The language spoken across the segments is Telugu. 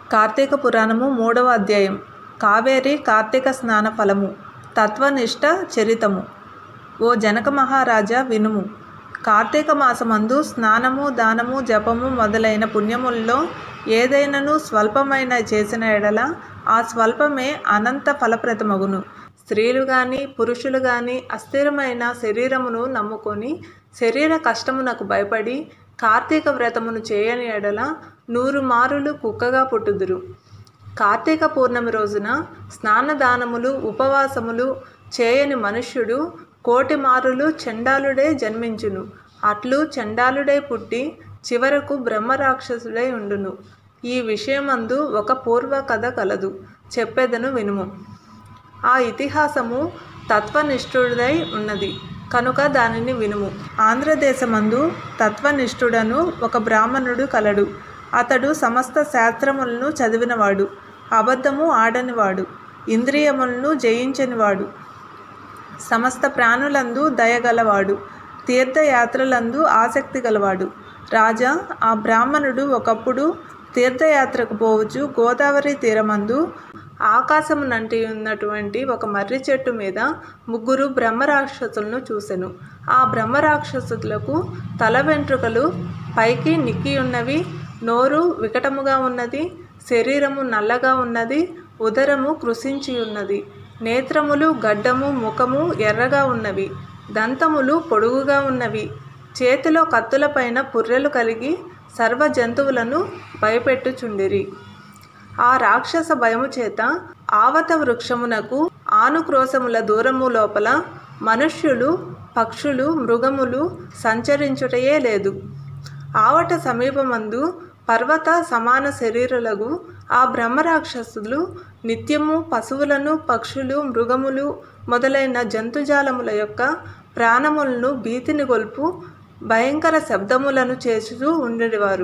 కార్తీక పురాణము మూడవ అధ్యాయం కావేరి కార్తీక స్నాన ఫలము తత్వనిష్ట చరితము ఓ జనక మహారాజా వినుము కార్తీక మాసమందు స్నానము దానము జపము మొదలైన పుణ్యముల్లో ఏదైనను స్వల్పమైన చేసిన ఎడల ఆ స్వల్పమే అనంత ఫలప్రదమగును స్త్రీలు గాని పురుషులు గాని అస్థిరమైన శరీరమును నమ్ముకొని శరీర కష్టమునకు భయపడి కార్తీక వ్రతమును చేయని ఎడల నూరు మారులు కుక్కగా పుట్టుదురు కార్తీక పూర్ణమి రోజున స్నానదానములు ఉపవాసములు చేయని మనుష్యుడు కోటి మారులు చండాలుడే జన్మించును అట్లు చండాలుడై పుట్టి చివరకు బ్రహ్మరాక్షసుడై ఉండును ఈ విషయమందు ఒక పూర్వ కథ కలదు చెప్పెదను వినుము ఆ ఇతిహాసము తత్వనిష్ఠుడై ఉన్నది కనుక దానిని వినుము ఆంధ్రదేశమందు తత్వనిష్ఠుడను ఒక బ్రాహ్మణుడు కలడు అతడు సమస్త శాస్త్రములను చదివినవాడు అబద్ధము ఆడనివాడు ఇంద్రియములను జయించనివాడు సమస్త ప్రాణులందు దయగలవాడు తీర్థయాత్రలందు ఆసక్తి గలవాడు రాజా ఆ బ్రాహ్మణుడు ఒకప్పుడు తీర్థయాత్రకు పోవచ్చు గోదావరి తీరమందు ఆకాశమునంటి ఉన్నటువంటి ఒక మర్రి చెట్టు మీద ముగ్గురు బ్రహ్మరాక్షసులను చూసెను ఆ బ్రహ్మరాక్షసులకు తల వెంట్రుకలు పైకి నిక్కి ఉన్నవి నోరు వికటముగా ఉన్నది శరీరము నల్లగా ఉన్నది ఉదరము కృషించి ఉన్నది నేత్రములు గడ్డము ముఖము ఎర్రగా ఉన్నవి దంతములు పొడుగుగా ఉన్నవి చేతిలో కత్తులపైన పుర్రెలు కలిగి సర్వ జంతువులను భయపెట్టుచుండిరి ఆ రాక్షస భయము చేత ఆవత వృక్షమునకు ఆనుక్రోశముల దూరము లోపల మనుష్యులు పక్షులు మృగములు సంచరించుటయే లేదు ఆవట సమీపమందు పర్వత సమాన శరీరులకు ఆ బ్రహ్మరాక్షసులు నిత్యము పశువులను పక్షులు మృగములు మొదలైన జంతుజాలముల యొక్క ప్రాణములను భీతిని గొల్పు భయంకర శబ్దములను చేస్తూ ఉండేవారు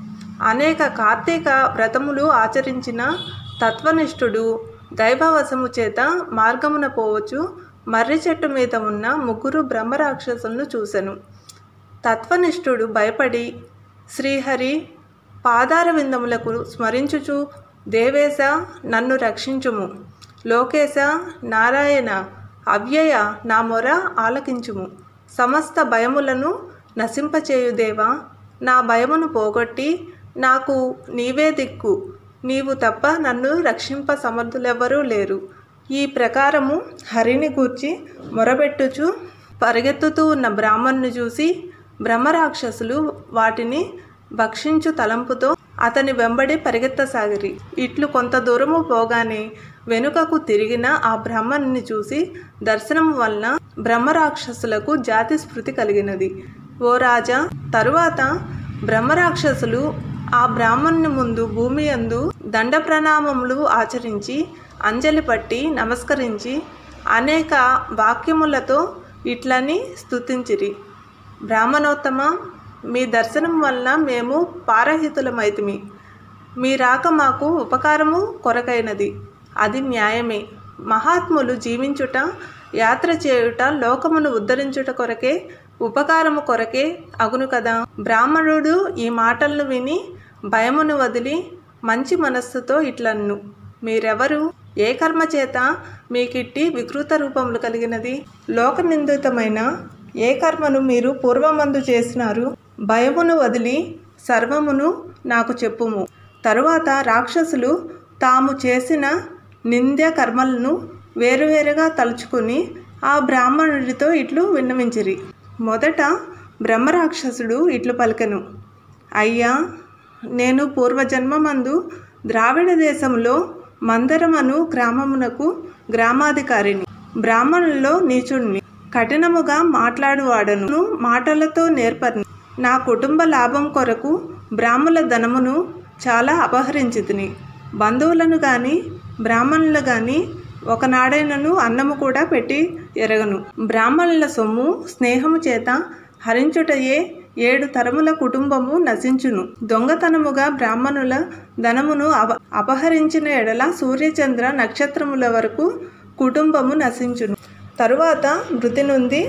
అనేక కార్తీక వ్రతములు ఆచరించిన తత్వనిష్ఠుడు దైవవశము చేత మార్గమున పోవచ్చు మర్రి చెట్టు మీద ఉన్న ముగ్గురు బ్రహ్మరాక్షసులను చూసెను తత్వనిష్ఠుడు భయపడి శ్రీహరి పాదార విందములకు స్మరించుచు దేవేశ నన్ను రక్షించుము లోకేశ నారాయణ అవ్యయ నా మొర ఆలకించుము సమస్త భయములను నశింపచేయుదేవా నా భయమును పోగొట్టి నాకు నీవే దిక్కు నీవు తప్ప నన్ను రక్షింప సమర్థులెవ్వరూ లేరు ఈ ప్రకారము హరిని గూర్చి మొరబెట్టుచు పరిగెత్తుతూ ఉన్న బ్రాహ్మణ్ణి చూసి బ్రహ్మరాక్షసులు వాటిని భక్షించు తలంపుతో అతని వెంబడి పరిగెత్తసాగిరి ఇట్లు కొంత దూరము పోగానే వెనుకకు తిరిగిన ఆ బ్రహ్మణ్ణి చూసి దర్శనం వలన బ్రహ్మరాక్షసులకు జాతి స్మృతి కలిగినది ఓ రాజా తరువాత బ్రహ్మరాక్షసులు ఆ బ్రాహ్మణుని ముందు భూమి అందు దండ ప్రణామములు ఆచరించి అంజలి పట్టి నమస్కరించి అనేక వాక్యములతో ఇట్లని స్తుతించిరి బ్రాహ్మణోత్తమ మీ దర్శనం వలన మేము పారహితులమైతిమి మీ రాక మాకు ఉపకారము కొరకైనది అది న్యాయమే మహాత్ములు జీవించుట యాత్ర చేయుట లోకమును ఉద్ధరించుట కొరకే ఉపకారము కొరకే అగును కదా బ్రాహ్మణుడు ఈ మాటలను విని భయమును వదిలి మంచి మనస్సుతో ఇట్లన్ను మీరెవరు ఏ కర్మ చేత మీకిట్టి వికృత రూపములు కలిగినది లోకనిందితమైన ఏ కర్మను మీరు పూర్వమందు చేసినారు భయమును వదిలి సర్వమును నాకు చెప్పుము తరువాత రాక్షసులు తాము చేసిన నింద్య కర్మలను వేరువేరుగా తలుచుకుని ఆ బ్రాహ్మణుడితో ఇట్లు విన్నవించిరి మొదట బ్రహ్మరాక్షసుడు ఇట్లు పలికెను అయ్యా నేను పూర్వజన్మమందు ద్రావిడ దేశంలో మందరమను గ్రామమునకు గ్రామాధికారిని బ్రాహ్మణుల్లో నీచుణ్ణి కఠినముగా మాట్లాడువాడను మాటలతో నేర్పని నా కుటుంబ లాభం కొరకు బ్రాహ్మణుల ధనమును చాలా అపహరించి బంధువులను కానీ బ్రాహ్మణులు కానీ ఒకనాడైనను అన్నము కూడా పెట్టి ఎరగను బ్రాహ్మణుల సొమ్ము స్నేహము చేత హరించుటయే ఏడు తరముల కుటుంబము నశించును దొంగతనముగా బ్రాహ్మణుల ధనమును అప అపహరించిన ఎడల సూర్యచంద్ర నక్షత్రముల వరకు కుటుంబము నశించును తరువాత మృతి నుండి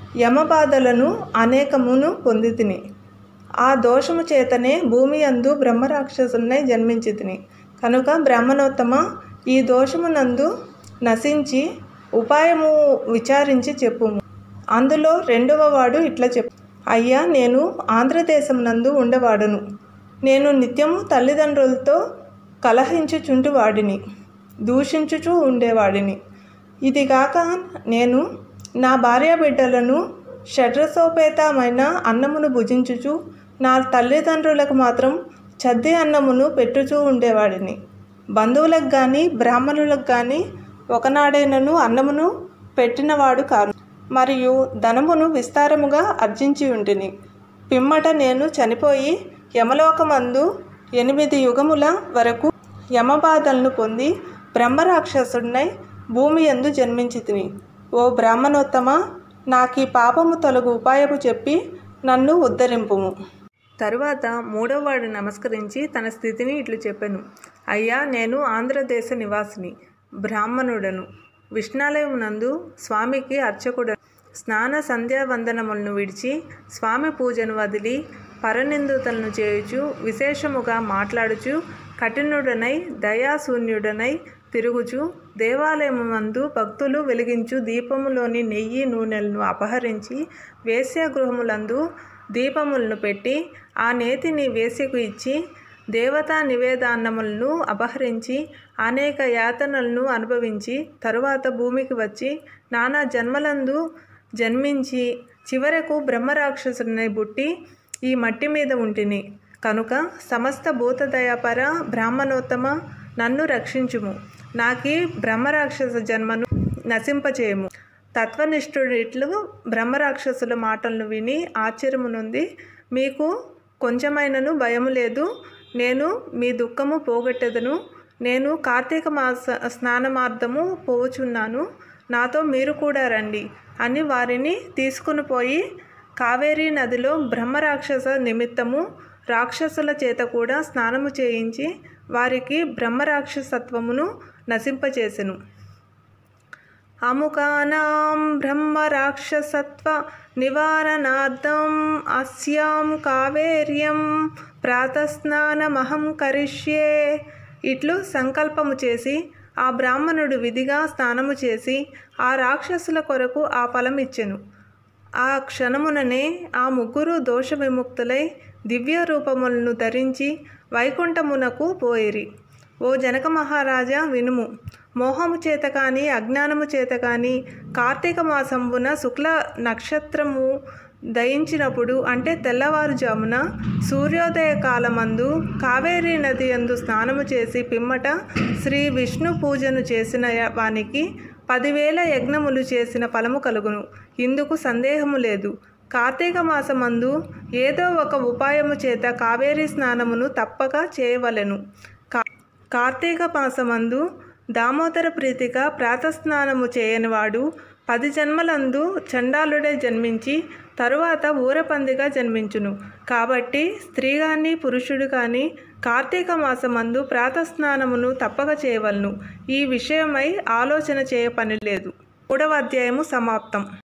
యమబాధలను అనేకమును పొందితిని ఆ దోషము చేతనే భూమి అందు బ్రహ్మరాక్షసులనే జన్మించి తిని కనుక బ్రాహ్మణోత్తమ ఈ దోషమునందు నశించి ఉపాయము విచారించి చెప్పుము అందులో రెండవ వాడు ఇట్లా చెప్పు అయ్యా నేను ఆంధ్రదేశం నందు ఉండవాడును నేను నిత్యము తల్లిదండ్రులతో కలహించుచుంటు వాడిని దూషించుచూ ఉండేవాడిని ఇది కాక నేను నా భార్య బిడ్డలను షడ్రసోపేతమైన అన్నమును భుజించుచు నా తల్లిదండ్రులకు మాత్రం చద్ది అన్నమును పెట్టుచూ ఉండేవాడిని బంధువులకు కానీ బ్రాహ్మణులకు కానీ ఒకనాడైనను అన్నమును పెట్టినవాడు కాను మరియు ధనమును విస్తారముగా అర్జించి ఉంటిని పిమ్మట నేను చనిపోయి యమలోకమందు ఎనిమిది యుగముల వరకు యమబాధలను పొంది బ్రహ్మరాక్షసుడినై భూమి ఎందు జన్మించి తిని ఓ బ్రాహ్మణోత్తమ నాకు ఈ పాపము తొలగు ఉపాయము చెప్పి నన్ను ఉద్ధరింపుము తరువాత మూడవవాడు నమస్కరించి తన స్థితిని ఇట్లు చెప్పాను అయ్యా నేను ఆంధ్రదేశ నివాసిని బ్రాహ్మణుడను విష్ణాలయం నందు స్వామికి అర్చకుడు స్నాన సంధ్యావందనములను విడిచి స్వామి పూజను వదిలి పరనిందితులను చేయుచు విశేషముగా మాట్లాడుచు కఠినుడనై దయాశూన్యుడనై తిరుగుచు దేవాలయమందు భక్తులు వెలిగించు దీపములోని నెయ్యి నూనెలను అపహరించి వేశ్యాగృహములందు దీపములను పెట్టి ఆ నేతిని వేశ్యకు ఇచ్చి దేవతా నివేదాన్నములను అపహరించి అనేక యాతనలను అనుభవించి తరువాత భూమికి వచ్చి నానా జన్మలందు జన్మించి చివరకు బ్రహ్మరాక్షసుడిని పుట్టి ఈ మట్టి మీద ఉంటిని కనుక సమస్త భూతదయాపర బ్రాహ్మణోత్తమ నన్ను రక్షించుము నాకీ బ్రహ్మరాక్షస జన్మను నశింపచేయము తత్వనిష్ఠుడిట్లు బ్రహ్మరాక్షసుల మాటలను విని ఆశ్చర్యము నొంది మీకు కొంచెమైనను భయము లేదు నేను మీ దుఃఖము పోగొట్టెదను నేను కార్తీక మాస స్నానమార్థము పోవుచున్నాను నాతో మీరు కూడా రండి అని వారిని తీసుకుని పోయి కావేరీ నదిలో బ్రహ్మరాక్షస నిమిత్తము రాక్షసుల చేత కూడా స్నానము చేయించి వారికి బ్రహ్మరాక్షసత్వమును నశింపచేసెను అముకానాం బ్రహ్మరాక్షసత్వ నివారణార్థం అస్యాం కావేర్యం ప్రాతస్నానమహం కరిష్యే ఇట్లు సంకల్పము చేసి ఆ బ్రాహ్మణుడు విధిగా స్నానము చేసి ఆ రాక్షసుల కొరకు ఆ ఫలం ఇచ్చెను ఆ క్షణముననే ఆ ముగ్గురు దోష విముక్తులై దివ్య రూపములను ధరించి వైకుంఠమునకు పోయిరి ఓ జనక మహారాజా వినుము మోహము చేత కానీ అజ్ఞానము చేత కానీ కార్తీక మాసంబున శుక్ల నక్షత్రము దయించినప్పుడు అంటే తెల్లవారుజామున సూర్యోదయ కాలమందు కావేరీ నది యందు స్నానము చేసి పిమ్మట శ్రీ విష్ణు పూజను చేసిన వానికి పదివేల యజ్ఞములు చేసిన ఫలము కలుగును ఇందుకు సందేహము లేదు కార్తీక మాసమందు ఏదో ఒక ఉపాయము చేత కావేరీ స్నానమును తప్పక చేయవలెను కా- కార్తీక మాసమందు దామోదర ప్రీతిగా ప్రాతస్నానము చేయనివాడు పది జన్మలందు చండాలుడే జన్మించి తరువాత ఊరపందిగా జన్మించును కాబట్టి స్త్రీ కానీ పురుషుడు కానీ కార్తీక మాసమందు ప్రాతస్నానమును తప్పక చేయవలను ఈ విషయమై ఆలోచన చేయ పని లేదు మూడవ అధ్యాయము సమాప్తం